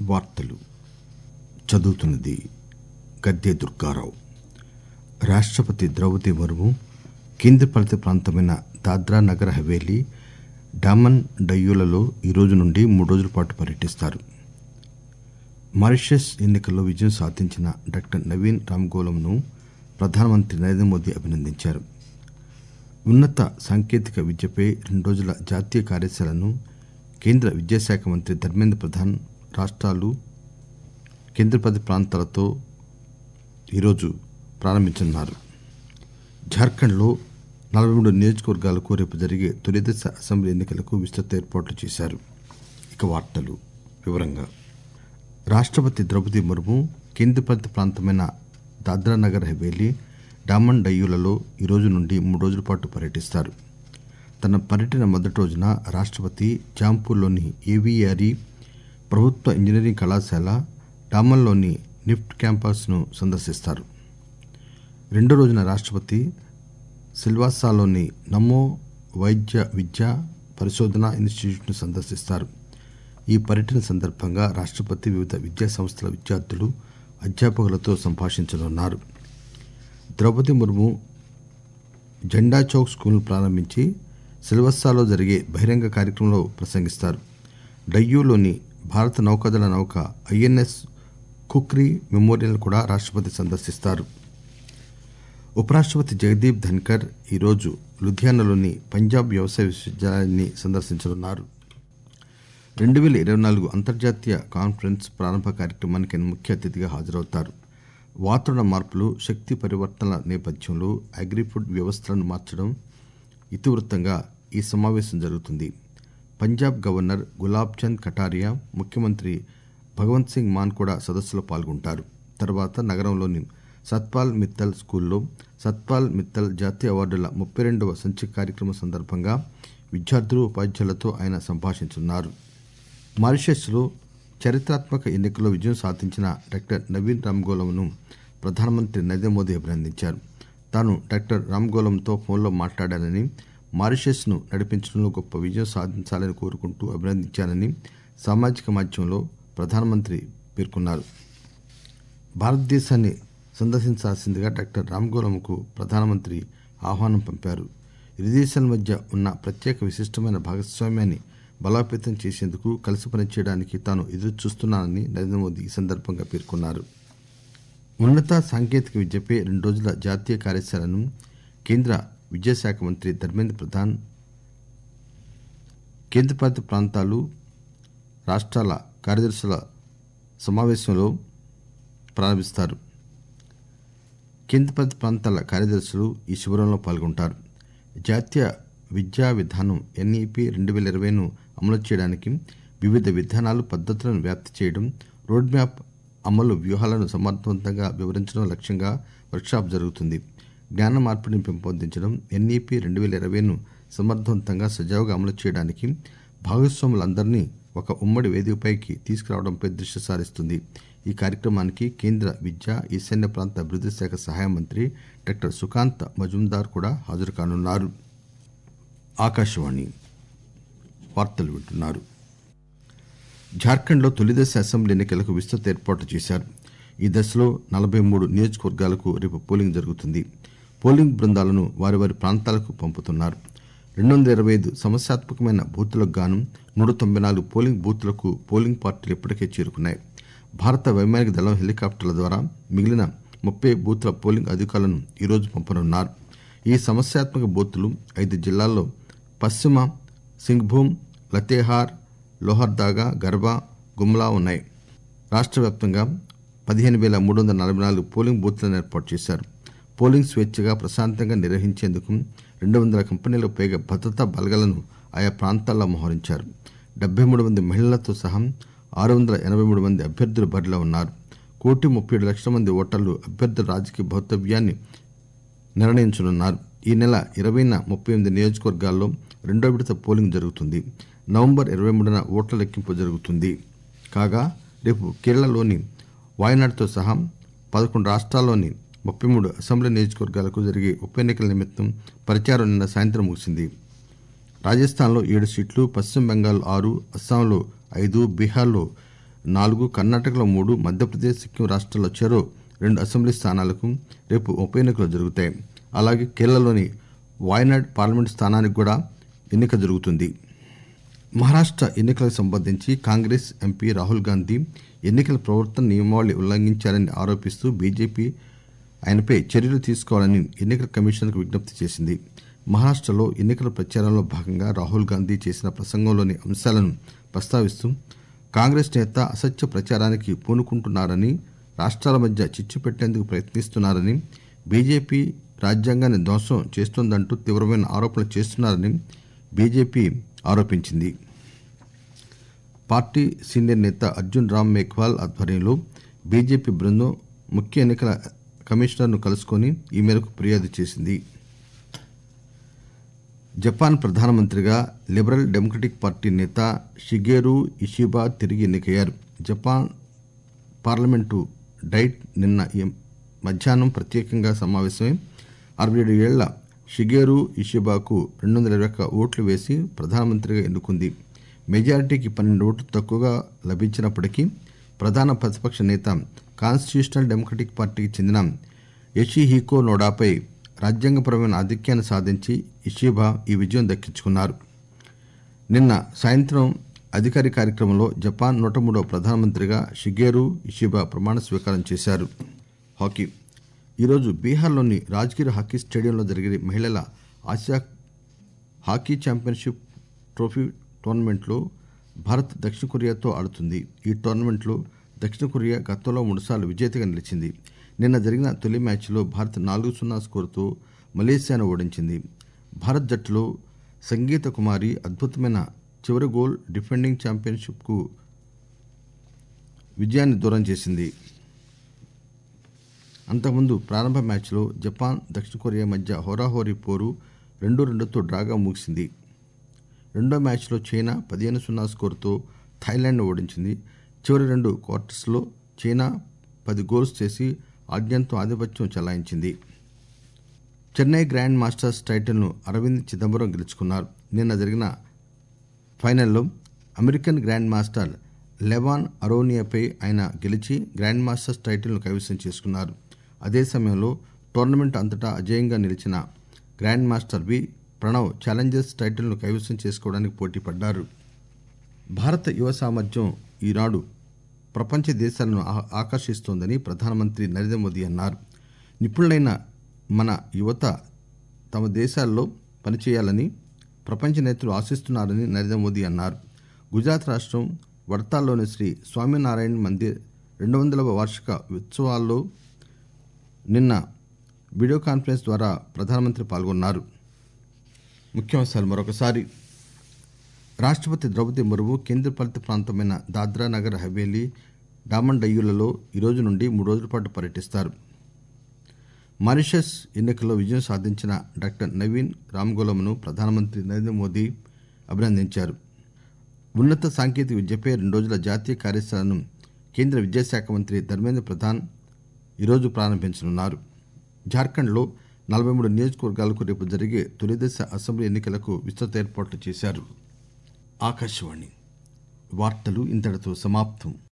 వార్తలు చదువుతున్నది గద్దె దుర్గారావు రాష్ట్రపతి ద్రౌపది ముర్ము కేంద్రపాలిత ప్రాంతమైన దాద్రా నగర్ హవేలీ డామన్ డయ్యూలలో ఈ రోజు నుండి మూడు రోజుల పాటు పర్యటిస్తారు మారిషస్ ఎన్నికల్లో విజయం సాధించిన డాక్టర్ నవీన్ రామ్గోలంను ప్రధానమంత్రి నరేంద్ర మోదీ అభినందించారు ఉన్నత సాంకేతిక విద్యపై రెండు రోజుల జాతీయ కార్యశాలను కేంద్ర విద్యాశాఖ మంత్రి ధర్మేంద్ర ప్రధాన్ రాష్ట్రాలు కేంద్రపాలిత ప్రాంతాలతో ఈరోజు ప్రారంభించనున్నారు జార్ఖండ్లో నలభై మూడు నియోజకవర్గాలకు రేపు జరిగే తొలిదశ అసెంబ్లీ ఎన్నికలకు విస్తృత ఏర్పాట్లు చేశారు ఇక వార్తలు వివరంగా రాష్ట్రపతి ద్రౌపది ముర్ము కేంద్రపాలిత ప్రాంతమైన దాద్రా నగర్ హవేలీ డామన్ డయ్యూలలో ఈ రోజు నుండి మూడు రోజుల పాటు పర్యటిస్తారు తన పర్యటన మొదటి రోజున రాష్ట్రపతి జాంపూర్లోని ఏవీఆర్ఈ ప్రభుత్వ ఇంజనీరింగ్ కళాశాల డామన్లోని నిఫ్ట్ క్యాంపస్ను సందర్శిస్తారు రెండో రోజున రాష్ట్రపతి సిల్వాసాలోని నమో వైద్య విద్య పరిశోధన ఇన్స్టిట్యూట్ను సందర్శిస్తారు ఈ పర్యటన సందర్భంగా రాష్ట్రపతి వివిధ విద్యా సంస్థల విద్యార్థులు అధ్యాపకులతో సంభాషించనున్నారు ద్రౌపది ముర్ము జెండా చౌక్ స్కూల్ను ప్రారంభించి సిల్వస్సాలో జరిగే బహిరంగ కార్యక్రమంలో ప్రసంగిస్తారు డయ్యూలోని భారత నౌకాదళ నౌక ఐఎన్ఎస్ కుక్రీ మెమోరియల్ కూడా రాష్ట్రపతి సందర్శిస్తారు ఉపరాష్ట్రపతి జగదీప్ ధన్కర్ ఈరోజు లుధియానాలోని పంజాబ్ వ్యవసాయ విశ్వవిద్యాలయాన్ని సందర్శించనున్నారు రెండు వేల ఇరవై నాలుగు అంతర్జాతీయ కాన్ఫరెన్స్ ప్రారంభ కార్యక్రమానికి ఆయన ముఖ్య అతిథిగా హాజరవుతారు వాతావరణ మార్పులు శక్తి పరివర్తనల నేపథ్యంలో అగ్రిఫుడ్ వ్యవస్థలను మార్చడం ఇతివృత్తంగా ఈ సమావేశం జరుగుతుంది పంజాబ్ గవర్నర్ గులాబ్ చంద్ కటారియా ముఖ్యమంత్రి భగవంత్ సింగ్ మాన్ కూడా సదస్సులో పాల్గొంటారు తర్వాత నగరంలోని సత్పాల్ మిత్తల్ స్కూల్లో సత్పాల్ మిత్తల్ జాతీయ అవార్డుల ముప్పై రెండవ సంచిక కార్యక్రమం సందర్భంగా విద్యార్థులు ఉపాధ్యాయులతో ఆయన సంభాషించనున్నారు మారిషస్లో చరిత్రాత్మక ఎన్నికల్లో విజయం సాధించిన డాక్టర్ నవీన్ రామ్గోలంను ప్రధానమంత్రి నరేంద్ర మోదీ అభినందించారు తాను డాక్టర్ రామ్గోలంతో ఫోన్లో మాట్లాడానని మారిషస్ను నడిపించడంలో గొప్ప విజయం సాధించాలని కోరుకుంటూ అభినందించానని సామాజిక మాధ్యమంలో ప్రధానమంత్రి పేర్కొన్నారు భారతదేశాన్ని సందర్శించాల్సిందిగా డాక్టర్ రామ్గోలంకు ప్రధానమంత్రి ఆహ్వానం పంపారు ఇరు దేశాల మధ్య ఉన్న ప్రత్యేక విశిష్టమైన భాగస్వామ్యాన్ని బలోపేతం చేసేందుకు కలిసి పనిచేయడానికి తాను ఎదురుచూస్తున్నానని నరేంద్ర మోదీ ఈ సందర్భంగా పేర్కొన్నారు ఉన్నత సాంకేతిక విద్యపై రెండు రోజుల జాతీయ కార్యశాలను కేంద్ర విద్యాశాఖ మంత్రి ధర్మేంద్ర ప్రధాన్ కేంద్రపాలిత ప్రాంతాలు రాష్ట్రాల కార్యదర్శుల సమావేశంలో ప్రారంభిస్తారు కేంద్రపాలిత ప్రాంతాల కార్యదర్శులు ఈ శిబిరంలో పాల్గొంటారు జాతీయ విద్యా విధానం ఎన్ఈపి రెండు వేల ఇరవైను అమలు చేయడానికి వివిధ విధానాలు పద్ధతులను వ్యాప్తి చేయడం రోడ్ మ్యాప్ అమలు వ్యూహాలను సమర్థవంతంగా వివరించడం లక్ష్యంగా వర్క్షాప్ జరుగుతుంది జ్ఞాన మార్పిడిని పెంపొందించడం ఎన్ఈపి రెండు వేల ఇరవైను సమర్థవంతంగా సజావుగా అమలు చేయడానికి భాగస్వాములందరినీ ఒక ఉమ్మడి వేదికపైకి తీసుకురావడంపై దృష్టి సారిస్తుంది ఈ కార్యక్రమానికి కేంద్ర విద్యా ఈశాన్య ప్రాంత అభివృద్ధి శాఖ సహాయ మంత్రి డాక్టర్ సుకాంత్ మజుందార్ కూడా హాజరు కానున్నారు ఆకాశవాణి వార్తలు వింటున్నారు జార్ఖండ్లో తొలిదశ అసెంబ్లీ ఎన్నికలకు విస్తృత ఏర్పాట్లు చేశారు ఈ దశలో నలభై మూడు నియోజకవర్గాలకు రేపు పోలింగ్ జరుగుతుంది పోలింగ్ బృందాలను వారి వారి ప్రాంతాలకు పంపుతున్నారు రెండు వందల ఇరవై ఐదు సమస్యాత్మకమైన బూత్లకు గాను నూట తొంభై నాలుగు పోలింగ్ బూత్లకు పోలింగ్ పార్టీలు ఇప్పటికే చేరుకున్నాయి భారత వైమానిక దళం హెలికాప్టర్ల ద్వారా మిగిలిన ముప్పై బూత్ల పోలింగ్ అధికారులను ఈరోజు పంపనున్నారు ఈ సమస్యాత్మక బూత్లు ఐదు జిల్లాల్లో పశ్చిమ సింగ్భూమ్ లతేహార్ లోహర్దాగా గర్బా గుమ్లా ఉన్నాయి రాష్ట్ర వ్యాప్తంగా పదిహేను వేల మూడు వందల నలభై నాలుగు పోలింగ్ బూత్లను ఏర్పాటు చేశారు పోలింగ్ స్వేచ్ఛగా ప్రశాంతంగా నిర్వహించేందుకు రెండు వందల కంపెనీలకు పైగా భద్రతా బలగాలను ఆయా ప్రాంతాల్లో మోహరించారు డెబ్బై మూడు మంది మహిళలతో సహా ఆరు వందల ఎనభై మూడు మంది అభ్యర్థులు బరిలో ఉన్నారు కోటి ముప్పై ఏడు లక్షల మంది ఓటర్లు అభ్యర్థుల రాజకీయ భౌతవ్యాన్ని నిర్ణయించనున్నారు ఈ నెల ఇరవైన ముప్పై ఎనిమిది నియోజకవర్గాల్లో రెండో విడత పోలింగ్ జరుగుతుంది నవంబర్ ఇరవై మూడున ఓట్ల లెక్కింపు జరుగుతుంది కాగా రేపు కేరళలోని వాయనాడ్తో సహా పదకొండు రాష్ట్రాల్లోని ముప్పై మూడు అసెంబ్లీ నియోజకవర్గాలకు జరిగే ఉప ఎన్నికల నిమిత్తం ప్రచారం నిన్న సాయంత్రం ముగిసింది రాజస్థాన్లో ఏడు సీట్లు పశ్చిమ బెంగాల్ ఆరు అస్సాంలో ఐదు బీహార్లో నాలుగు కర్ణాటకలో మూడు మధ్యప్రదేశ్ సిక్కిం రాష్ట్రాల్లో చెరో రెండు అసెంబ్లీ స్థానాలకు రేపు ఉప ఎన్నికలు జరుగుతాయి అలాగే కేరళలోని వాయనాడ్ పార్లమెంట్ స్థానానికి కూడా ఎన్నిక జరుగుతుంది మహారాష్ట ఎన్నికలకు సంబంధించి కాంగ్రెస్ ఎంపీ రాహుల్ గాంధీ ఎన్నికల ప్రవర్తన నియమావళి ఉల్లంఘించారని ఆరోపిస్తూ బీజేపీ ఆయనపై చర్యలు తీసుకోవాలని ఎన్నికల కమిషన్కు విజ్ఞప్తి చేసింది మహారాష్టలో ఎన్నికల ప్రచారంలో భాగంగా రాహుల్ గాంధీ చేసిన ప్రసంగంలోని అంశాలను ప్రస్తావిస్తూ కాంగ్రెస్ నేత అసత్య ప్రచారానికి పూనుకుంటున్నారని రాష్ట్రాల మధ్య చిచ్చు పెట్టేందుకు ప్రయత్నిస్తున్నారని బీజేపీ రాజ్యాంగాన్ని ధ్వంసం చేస్తోందంటూ తీవ్రమైన ఆరోపణలు చేస్తున్నారని బీజేపీ ఆరోపించింది పార్టీ సీనియర్ నేత అర్జున్ రామ్ మేఘ్వాల్ ఆధ్వర్యంలో బీజేపీ బృందం ముఖ్య ఎన్నికల కమిషనర్ను కలుసుకొని ఈ మేరకు ఫిర్యాదు చేసింది జపాన్ ప్రధానమంత్రిగా లిబరల్ డెమోక్రటిక్ పార్టీ నేత షిగేరు ఇషిబా తిరిగి ఎన్నికయ్యారు జపాన్ పార్లమెంటు డైట్ నిన్న ఈ మధ్యాహ్నం ప్రత్యేకంగా సమావేశమై అరవై ఏడు ఏళ్ల షిగేరు ఇషిబాకు రెండు వందల ఇరవై ఒక్క ఓట్లు వేసి ప్రధానమంత్రిగా ఎన్నుకుంది మెజారిటీకి పన్నెండు ఓట్లు తక్కువగా లభించినప్పటికీ ప్రధాన ప్రతిపక్ష నేత కాన్స్టిట్యూషనల్ డెమోక్రటిక్ పార్టీకి చెందిన యషిహికో నోడాపై రాజ్యాంగపరమైన ఆధిక్యాన్ని సాధించి ఇషిబా ఈ విజయం దక్కించుకున్నారు నిన్న సాయంత్రం అధికారిక కార్యక్రమంలో జపాన్ నూట మూడవ ప్రధానమంత్రిగా షిగేరు ఇషిబా ప్రమాణ స్వీకారం చేశారు హాకీ ఈరోజు బీహార్లోని రాజ్గిర్ హాకీ స్టేడియంలో జరిగే మహిళల ఆసియా హాకీ ఛాంపియన్షిప్ ట్రోఫీ టోర్నమెంట్లో భారత్ దక్షిణ కొరియాతో ఆడుతుంది ఈ టోర్నమెంట్లో దక్షిణ కొరియా గతంలో మూడుసార్లు విజేతగా నిలిచింది నిన్న జరిగిన తొలి మ్యాచ్లో భారత్ నాలుగు సున్నా స్కోరుతో మలేసియాను ఓడించింది భారత్ జట్టులో సంగీత కుమారి అద్భుతమైన చివరి గోల్ డిఫెండింగ్ ఛాంపియన్షిప్కు విజయాన్ని దూరం చేసింది అంతకుముందు ప్రారంభ మ్యాచ్లో జపాన్ దక్షిణ కొరియా మధ్య హోరాహోరీ పోరు రెండు రెండుతో డ్రాగా ముగిసింది రెండో మ్యాచ్లో చైనా పదిహేను సున్నా స్కోరుతో థాయిలాండ్ను ఓడించింది చివరి రెండు క్వార్టర్స్లో చైనా పది గోల్స్ చేసి ఆద్యంతం ఆధిపత్యం చెలాయించింది చెన్నై గ్రాండ్ మాస్టర్స్ టైటిల్ను అరవింద్ చిదంబరం గెలుచుకున్నారు నిన్న జరిగిన ఫైనల్లో అమెరికన్ గ్రాండ్ మాస్టర్ లెవాన్ అరోనియాపై ఆయన గెలిచి గ్రాండ్ మాస్టర్స్ టైటిల్ను కైవసం చేసుకున్నారు అదే సమయంలో టోర్నమెంట్ అంతటా అజేయంగా నిలిచిన grand master V Pranav challengers టైటిల్ను కైవసం చేసుకోవడానికి పోటీ పడ్డారు భారత యువ సామర్థ్యం ఈనాడు ప్రపంచ దేశాలను ఆ- ఆకర్షిస్తోందని ప్రధానమంత్రి నరేంద్ర మోదీ అన్నారు నిపుణులైన మన యువత తమ దేశాల్లో పనిచేయాలని ప్రపంచ నేతలు ఆశిస్తున్నారని నరేంద్ర మోదీ అన్నారు గుజరాత్ రాష్ట్రం వడతాల్లోని శ్రీ స్వామినారాయణ మందిర్ రెండు వందలవ వార్షిక ఉత్సవాల్లో నిన్న వీడియో కాన్ఫరెన్స్ ద్వారా ప్రధానమంత్రి పాల్గొన్నారు ముఖ్యాంశాలు మరొకసారి రాష్ట్రపతి ద్రౌపది ముర్ము కేంద్రపాలిత ప్రాంతమైన దాద్రా నగర్ హవేలీ డామన్ డయ్యూలలో ఈ రోజు నుండి మూడు రోజుల పాటు పర్యటిస్తారు మారిషస్ ఎన్నికల్లో విజయం సాధించిన డాక్టర్ నవీన్ రామ్గోలమ్ను ప్రధానమంత్రి నరేంద్ర మోదీ అభినందించారు ఉన్నత సాంకేతిక విద్యపై రెండు రోజుల జాతీయ కార్యశాలను కేంద్ర విద్యాశాఖ మంత్రి ధర్మేంద్ర ప్రధాన్ ఈరోజు ప్రారంభించనున్నారు జార్ఖండ్లో నలభై మూడు నియోజకవర్గాలకు రేపు జరిగే తొలిదశ అసెంబ్లీ ఎన్నికలకు విస్తృత ఏర్పాట్లు చేశారు ఆకాశవాణి వార్తలు ఇంతటితో సమాప్తం